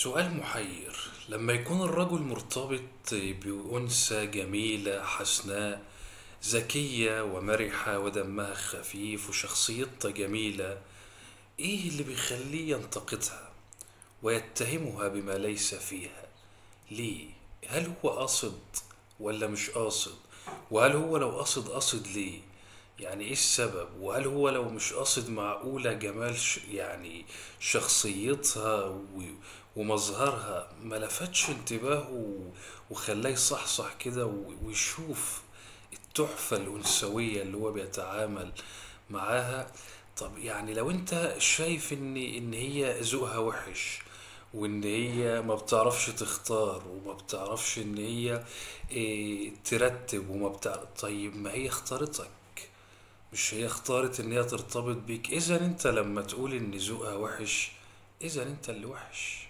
سؤال محير لما يكون الرجل مرتبط بأنثى جميلة حسناء ذكية ومرحة ودمها خفيف وشخصيتها جميلة ايه اللي بيخليه ينتقدها ويتهمها بما ليس فيها ليه هل هو قاصد ولا مش قاصد وهل هو لو قاصد قاصد ليه يعني ايه السبب وهل هو لو مش قاصد معقولة جمال ش... يعني شخصيتها و... ومظهرها ما لفتش انتباهه و... وخلاه يصحصح كده و... ويشوف التحفة الأنثوية اللي هو بيتعامل معاها طب يعني لو انت شايف ان ان هي ذوقها وحش وان هي ما بتعرفش تختار وما بتعرفش ان هي إيه ترتب وما بتعرف طيب ما هي اختارتك مش هي اختارت ان هي ترتبط بيك اذا انت لما تقول ان ذوقها وحش اذا انت اللي وحش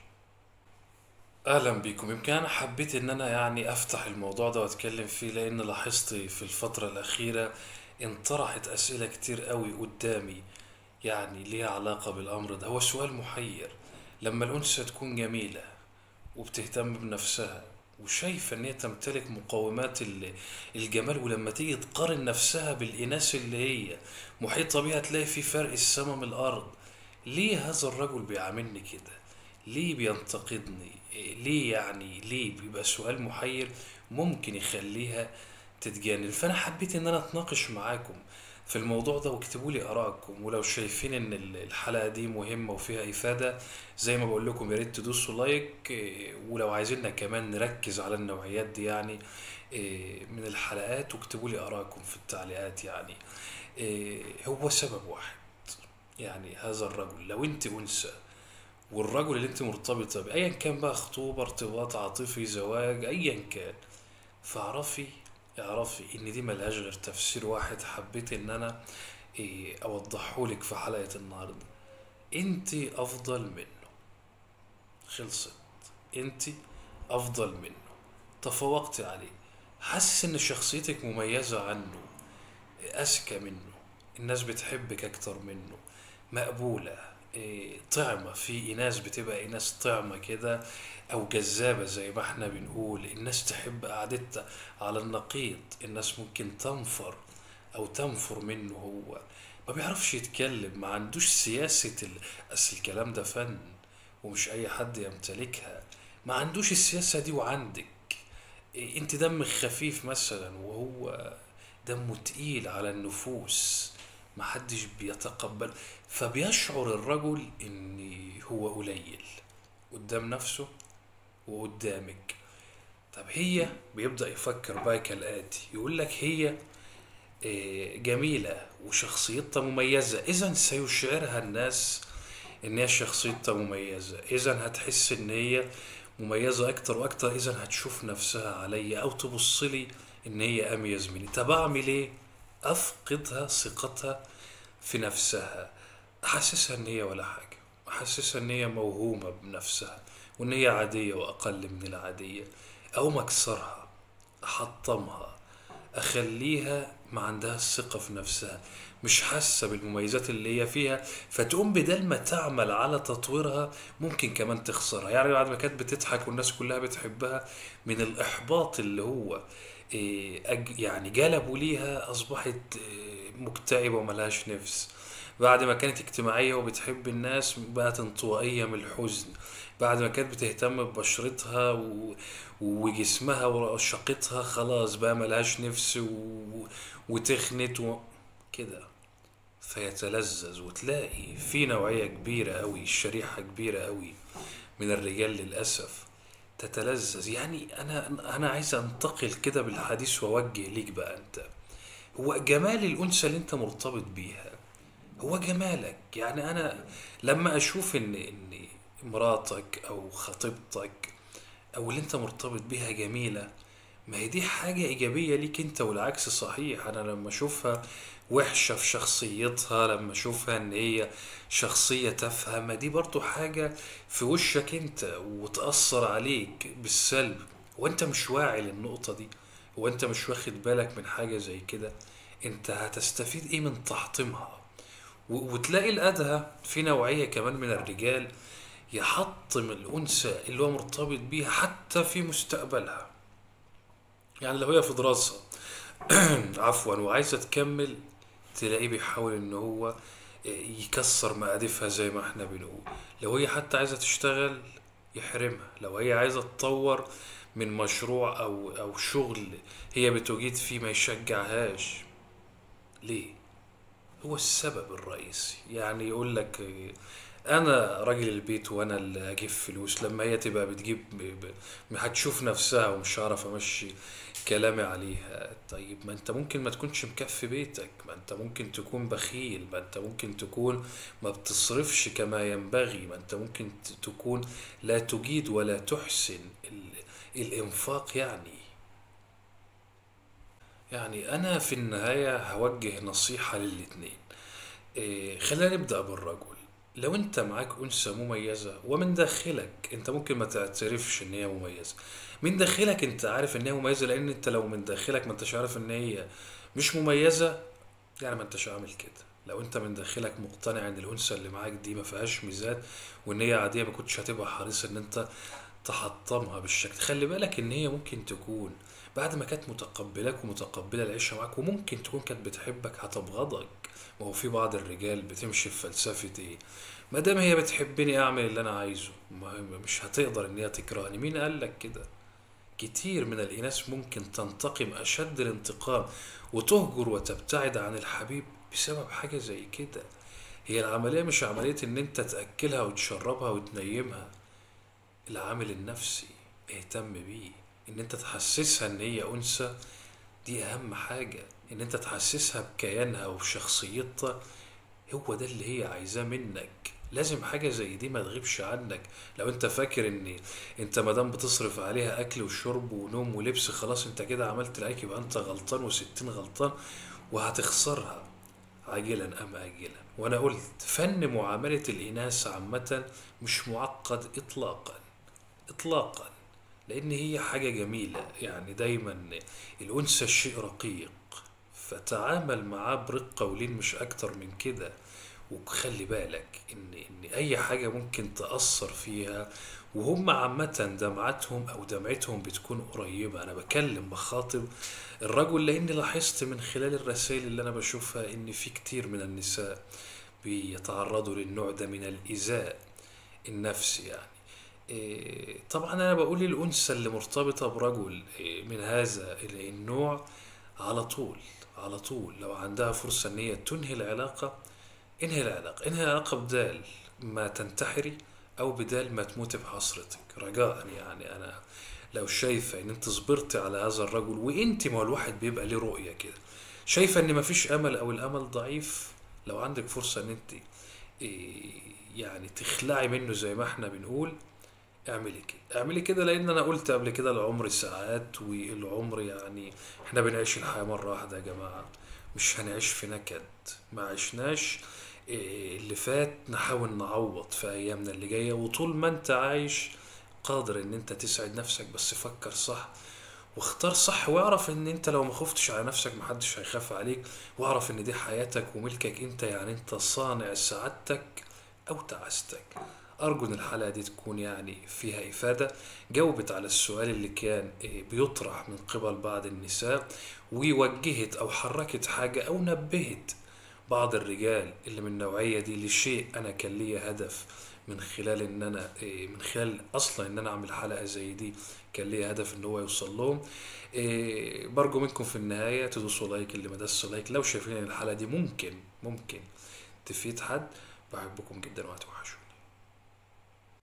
اهلا بيكم يمكن انا حبيت ان انا يعني افتح الموضوع ده واتكلم فيه لان لاحظت في الفترة الاخيرة انطرحت اسئلة كتير قوي قدامي يعني ليها علاقة بالامر ده هو سؤال محير لما الانثى تكون جميلة وبتهتم بنفسها وشايفة ان هي تمتلك مقومات ال- الجمال ولما تيجي تقارن نفسها بالاناث اللي هي محيطة بيها تلاقي في فرق السما من الارض ليه هذا الرجل بيعاملني كده ليه بينتقدني إيه ليه يعني ليه بيبقى سؤال محير ممكن يخليها تتجنن فانا حبيت ان انا اتناقش معاكم في الموضوع ده واكتبوا لي ارائكم ولو شايفين ان ال- الحلقه دي مهمه وفيها افاده زي ما بقول لكم يا ريت تدوسوا لايك إيه، ولو عايزيننا كمان نركز على النوعيات دي يعني إيه، من الحلقات واكتبوا لي ارائكم في التعليقات يعني إيه، هو سبب واحد يعني هذا الرجل لو انت انثى والرجل اللي انت مرتبطه بيه ايا كان بقى خطوبه ارتباط عاطفي زواج ايا كان فاعرفي اعرفي ان دي ملهاش غير تفسير واحد حبيت ان انا إيه، اوضحهولك في حلقه النهارده انت افضل منه خلصت انت افضل منه تفوقت عليه حاسس ان شخصيتك مميزه عنه اذكى منه الناس بتحبك اكتر منه مقبولة إيه، طعمة في ناس بتبقى ناس طعمة كده او جذابة زي ما احنا بنقول الناس تحب قعدتها على النقيض الناس ممكن تنفر او تنفر منه هو ما بيعرفش يتكلم ما عندوش سياسة ال... اصل الكلام ده فن ومش اي حد يمتلكها ما عندوش السياسة دي وعندك إيه، انت دمك خفيف مثلا وهو دمه تقيل على النفوس محدش بيتقبل فبيشعر الرجل ان هو قليل قدام نفسه وقدامك طب هي بيبدأ يفكر بقى كالآتي يقول لك هي آه، جميلة وشخصيتها مميزة إذا سيشعرها الناس إن هي شخصيتها مميزة إذا هتحس إن هي مميزة أكتر وأكتر إذا هتشوف نفسها عليا أو تبص لي إن هي أميز مني طب أعمل إيه؟ أفقدها ثقتها في نفسها أحسسها إن هي ولا حاجة أحسسها إن هي موهومة بنفسها وإن هي عادية وأقل من العادية أقوم أكسرها أحطمها اخليها ما عندها الثقة في نفسها مش حاسة بالمميزات اللي هي فيها فتقوم بدل ما تعمل على تطويرها ممكن كمان تخسرها يعني بعد ما كانت بتضحك والناس كلها بتحبها من الإحباط اللي هو إيه، أج- يعني جلبوا ليها أصبحت إيه، مكتئبة وملهاش نفس بعد ما كانت اجتماعية وبتحب الناس بقت انطوائية من الحزن بعد ما كانت بتهتم ببشرتها و... وجسمها ورشاقتها خلاص بقى ملهاش نفس و... وتخنت و... كده فيتلذذ وتلاقي في نوعية كبيرة أوي شريحة كبيرة أوي من الرجال للأسف تتلذذ يعني أنا أنا عايز أنتقل كده بالحديث وأوجه ليك بقى أنت هو جمال الأنثى اللي أنت مرتبط بيها هو جمالك يعني أنا لما أشوف إن إن مراتك أو خطيبتك أو اللي أنت مرتبط بيها جميلة ما هي دي حاجة إيجابية ليك أنت والعكس صحيح أنا لما أشوفها وحشة في شخصيتها لما أشوفها إن هي شخصية تافهة ما دي برضو حاجة في وشك أنت وتأثر عليك بالسلب وأنت مش واعي للنقطة دي وأنت مش واخد بالك من حاجة زي كده أنت هتستفيد إيه من تحطيمها و- وتلاقي الأدهى في نوعية كمان من الرجال يحطم الأنثى اللي هو مرتبط بيها حتى في مستقبلها يعني لو هي في دراسة عفوا وعايزة تكمل تلاقيه بيحاول ان هو يكسر مقاديفها زي ما احنا بنقول لو هي حتى عايزة تشتغل يحرمها لو هي عايزة تطور من مشروع او او شغل هي بتجيد فيه ما يشجعهاش ليه هو السبب الرئيسي يعني يقول لك انا راجل البيت وانا اللي اجيب فلوس لما هي تبقى بتجيب ب- ب- هتشوف نفسها ومش هعرف امشي كلامي عليها طيب ما انت ممكن ما تكونش مكفي بيتك ما انت ممكن تكون بخيل ما انت ممكن تكون ما بتصرفش كما ينبغي ما انت ممكن ت- تكون لا تجيد ولا تحسن ال- الانفاق يعني يعني انا في النهاية هوجه نصيحة للاتنين إيه، خلينا نبدأ بالرجل لو انت معاك أنثى مميزة ومن داخلك انت ممكن ما تعترفش ان هي مميزة من داخلك انت عارف ان هي مميزة لان انت لو من داخلك ما انتش عارف ان هي مش مميزة يعني ما انتش عامل كده لو انت من داخلك مقتنع ان الأنثى اللي معاك دي ما فيهاش ميزات وان هي عادية ما كنتش هتبقى حريص ان انت تحطمها بالشكل خلي بالك ان هي ممكن تكون بعد ما كانت متقبلاك ومتقبلة العيشة معاك وممكن تكون كانت بتحبك هتبغضك ما هو في بعض الرجال بتمشي في فلسفة ايه ما دام هي بتحبني اعمل اللي انا عايزه ما مش هتقدر ان هي تكرهني مين قال لك كده كتير من الإناث ممكن تنتقم أشد الانتقام وتهجر وتبتعد عن الحبيب بسبب حاجة زي كده هي العملية مش عملية إن أنت تأكلها وتشربها وتنيمها العامل النفسي اهتم بيه إن أنت تحسسها إن هي أنثى دي أهم حاجة إن أنت تحسسها بكيانها وبشخصيتها هو ده اللي هي عايزاه منك لازم حاجة زي دي ما تغيبش عنك لو انت فاكر ان انت مادام بتصرف عليها اكل وشرب ونوم ولبس خلاص انت كده عملت العيك يبقى انت غلطان وستين غلطان وهتخسرها عاجلا ام اجلا وانا قلت فن معاملة الاناث عامة مش معقد اطلاقا اطلاقا لان هي حاجة جميلة يعني دايما الانثى شيء رقيق فتعامل معاه برقة ولين مش اكتر من كده وخلي بالك ان ان اي حاجة ممكن تأثر فيها وهم عامة دمعتهم او دمعتهم بتكون قريبة انا بكلم بخاطب الرجل لاني لاحظت من خلال الرسائل اللي انا بشوفها ان في كتير من النساء بيتعرضوا للنوع ده من الايذاء النفسي يعني إيه، طبعا انا بقول الانثى اللي مرتبطة برجل إيه، من هذا النوع على طول على طول لو عندها فرصة ان هي تنهي العلاقة انهي العلاقة انهي العلاقة بدال ما تنتحري او بدال ما تموتي بحسرتك رجاء يعني انا لو شايفة ان انت صبرتي على هذا الرجل وانت ما هو الواحد بيبقى ليه رؤية كده شايفة ان مفيش امل او الامل ضعيف لو عندك فرصة ان انت إيه، يعني تخلعي منه زي ما احنا بنقول اعملي كده اعملي كده لان انا قلت قبل كده العمر ساعات والعمر يعني احنا بنعيش الحياة مرة واحدة يا جماعة مش هنعيش في نكد ما عشناش إيه اللي فات نحاول نعوض في ايامنا اللي جاية وطول ما انت عايش قادر ان انت تسعد نفسك بس فكر صح واختار صح واعرف ان انت لو ما خفتش على نفسك محدش هيخاف عليك واعرف ان دي حياتك وملكك انت يعني انت صانع سعادتك او تعاستك ارجو ان الحلقة دي تكون يعني فيها افادة جاوبت على السؤال اللي كان إيه، بيطرح من قبل بعض النساء ووجهت او حركت حاجة او نبهت بعض الرجال اللي من النوعية دي لشيء انا كان ليا هدف من خلال ان انا إيه، من خلال اصلا ان انا اعمل حلقة زي دي كان ليا هدف ان هو يوصل لهم إيه، برجو منكم في النهاية تدوسوا لايك اللي ما داسش لايك لو شايفين ان الحلقة دي ممكن ممكن تفيد حد بحبكم جدا وهتوحشوا